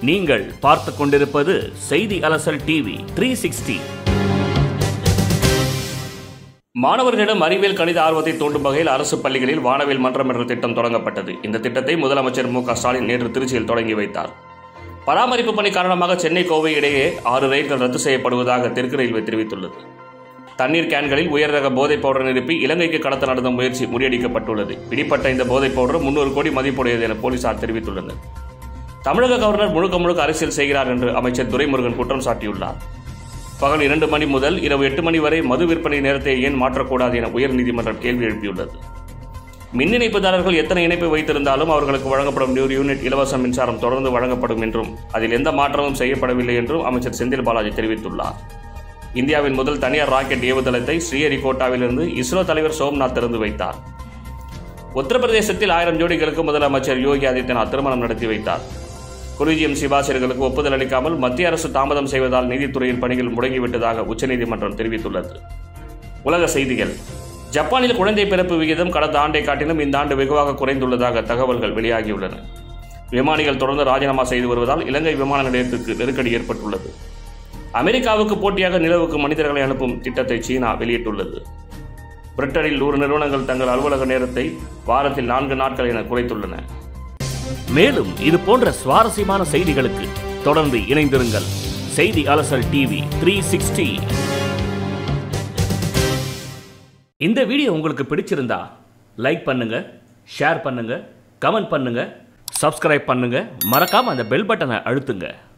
நீங்கள் பார்த்து கொண்டிருப்பது செய்தி அலசல் டிவி த்ரீ சிக்ஸ்டி மாணவர்களிடம் அறிவியல் கணித ஆர்வத்தை தூண்டும் வகையில் அரசு பள்ளிகளில் வானவில் மன்றம் என்ற திட்டம் தொடங்கப்பட்டது இந்த திட்டத்தை முதலமைச்சர் மு க ஸ்டாலின் நேற்று திருச்சியில் தொடங்கி வைத்தார் பராமரிப்பு பணி காரணமாக சென்னை கோவை இடையே ஆறு ரயில்கள் ரத்து செய்யப்படுவதாக தெற்கு ரயில்வே தெரிவித்துள்ளது தண்ணீர் கேன்களில் உயர் ரக போதைப் பவுடர் நிரப்பி இலங்கைக்கு கடத்த நடந்த முயற்சி முறியடிக்கப்பட்டுள்ளது பிடிப்பட்ட இந்த போதைப் பவுடர் முன்னூறு கோடி மதிப்புடையது என போலீசார் தெரிவித்துள்ளனர் தமிழக கவர்னர் முழுக்க முழுக்க அரசியல் செய்கிறார் என்று அமைச்சர் துரைமுருகன் குற்றம் சாட்டியுள்ளார் பகல் இரண்டு மணி முதல் இரவு எட்டு மணி வரை மது விற்பனை நேரத்தை ஏன் மாற்றக்கூடாது என உயர்நீதிமன்றம் கேள்வி எழுப்பியுள்ளது மின் இணைப்புதாரர்கள் எத்தனை இணைப்பு வைத்திருந்தாலும் அவர்களுக்கு வழங்கப்படும் நூறு யூனிட் இலவச மின்சாரம் தொடர்ந்து வழங்கப்படும் என்றும் அதில் எந்த மாற்றமும் செய்யப்படவில்லை என்றும் அமைச்சர் செந்தில் பாலாஜி தெரிவித்துள்ளார் இந்தியாவின் முதல் தனியார் ராக்கெட் ஏவுதளத்தை ஸ்ரீஹரிகோட்டாவிலிருந்து இஸ்ரோ தலைவர் சோம்நாத் திறந்து வைத்தார் உத்தரப்பிரதேசத்தில் ஆயிரம் ஜோடிகளுக்கு முதலமைச்சர் யோகி ஆதித்யநாத் திருமணம் நடத்தி வைத்தார் கொலிஜியம் சிபாசியர்களுக்கு ஒப்புதல் அளிக்காமல் மத்திய அரசு தாமதம் செய்வதால் நீதித்துறையின் பணிகள் முடங்கிவிட்டதாக உச்சநீதிமன்றம் தெரிவித்துள்ளது உலக செய்திகள் ஜப்பானில் குழந்தை பிறப்பு விகிதம் கடந்த ஆண்டை காட்டிலும் இந்த ஆண்டு வெகுவாக குறைந்துள்ளதாக தகவல்கள் வெளியாகியுள்ளன விமானிகள் தொடர்ந்து ராஜினாமா செய்து வருவதால் இலங்கை விமான நிலையத்திற்கு நெருக்கடி ஏற்பட்டுள்ளது அமெரிக்காவுக்கு போட்டியாக நிலவுக்கு மனிதர்களை அனுப்பும் திட்டத்தை சீனா வெளியிட்டுள்ளது பிரிட்டனில் நூறு நிறுவனங்கள் தங்கள் அலுவலக நேரத்தை வாரத்தில் நான்கு நாட்கள் என குறைத்துள்ளன மேலும் இது போன்ற சுவாரஸ்யமான செய்திகளுக்கு தொடர்ந்து இணைந்திருங்கள் செய்தி அலசல் டிவி த்ரீ சிக்ஸ்டி இந்த வீடியோ உங்களுக்கு பிடிச்சிருந்தா லைக் பண்ணுங்க ஷேர் பண்ணுங்க கமெண்ட் பண்ணுங்க சப்ஸ்கிரைப் பண்ணுங்க மறக்காம அந்த பெல் பட்டனை அழுத்துங்க